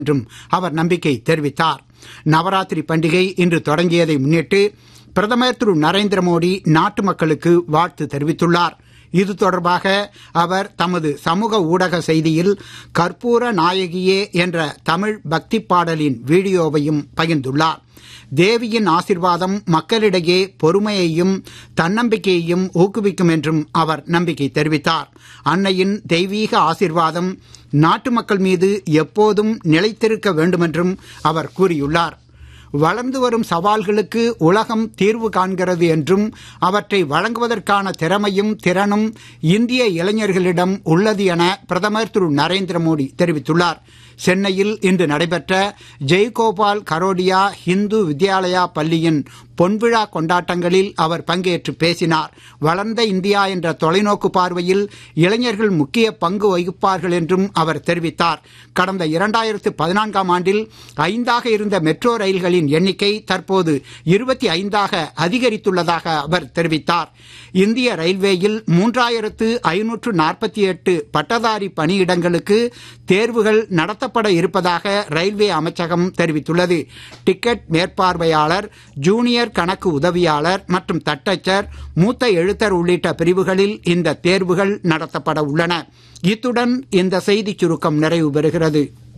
என்றும் அவர் நம்பிக்கை தெரிவித்தார் நவராத்திரி பண்டிகை இன்று தொடங்கியதை முன்னிட்டு பிரதமர் திரு நரேந்திர மோடி நாட்டு மக்களுக்கு வாழ்த்து தெரிவித்துள்ளார் இது தொடர்பாக அவர் தமது சமூக ஊடக செய்தியில் கற்பூர நாயகியே என்ற தமிழ் பக்தி பாடலின் வீடியோவையும் பகிர்ந்துள்ளார் தேவியின் ஆசிர்வாதம் மக்களிடையே பொறுமையையும் தன்னம்பிக்கையையும் ஊக்குவிக்கும் என்றும் அவர் நம்பிக்கை தெரிவித்தார் அன்னையின் தெய்வீக ஆசிர்வாதம் நாட்டு மக்கள் மீது எப்போதும் நிலைத்திருக்க வேண்டுமென்றும் அவர் கூறியுள்ளார் வளர்ந்து வரும் சவால்களுக்கு உலகம் தீர்வு காண்கிறது என்றும் அவற்றை வழங்குவதற்கான திறமையும் திறனும் இந்திய இளைஞர்களிடம் உள்ளது என பிரதமர் திரு நரேந்திர மோடி தெரிவித்துள்ளார் சென்னையில் இன்று நடைபெற்ற ஜெய்கோபால் கரோடியா ஹிந்து வித்யாலயா பள்ளியின் பொன்விழா கொண்டாட்டங்களில் அவர் பங்கேற்று பேசினார் வளர்ந்த இந்தியா என்ற தொலைநோக்கு பார்வையில் இளைஞர்கள் முக்கிய பங்கு வகிப்பார்கள் என்றும் அவர் தெரிவித்தார் கடந்த இரண்டாயிரத்து பதினான்காம் ஆண்டில் ஐந்தாக இருந்த மெட்ரோ ரயில்களின் எண்ணிக்கை தற்போது இருபத்தி ஐந்தாக அதிகரித்துள்ளதாக அவர் தெரிவித்தார் இந்திய ரயில்வேயில் மூன்றாயிரத்து ஐநூற்று நாற்பத்தி எட்டு பட்டதாரி பணியிடங்களுக்கு தேர்வுகள் நடத்தப்பட இருப்பதாக ரயில்வே அமைச்சகம் தெரிவித்துள்ளது டிக்கெட் மேற்பார்வையாளர் ஜூனியர் கணக்கு உதவியாளர் மற்றும் தட்டச்சர் மூத்த எழுத்தர் உள்ளிட்ட பிரிவுகளில் இந்த தேர்வுகள் நடத்தப்பட உள்ளன இத்துடன் இந்த செய்திச் சுருக்கம் நிறைவு பெறுகிறது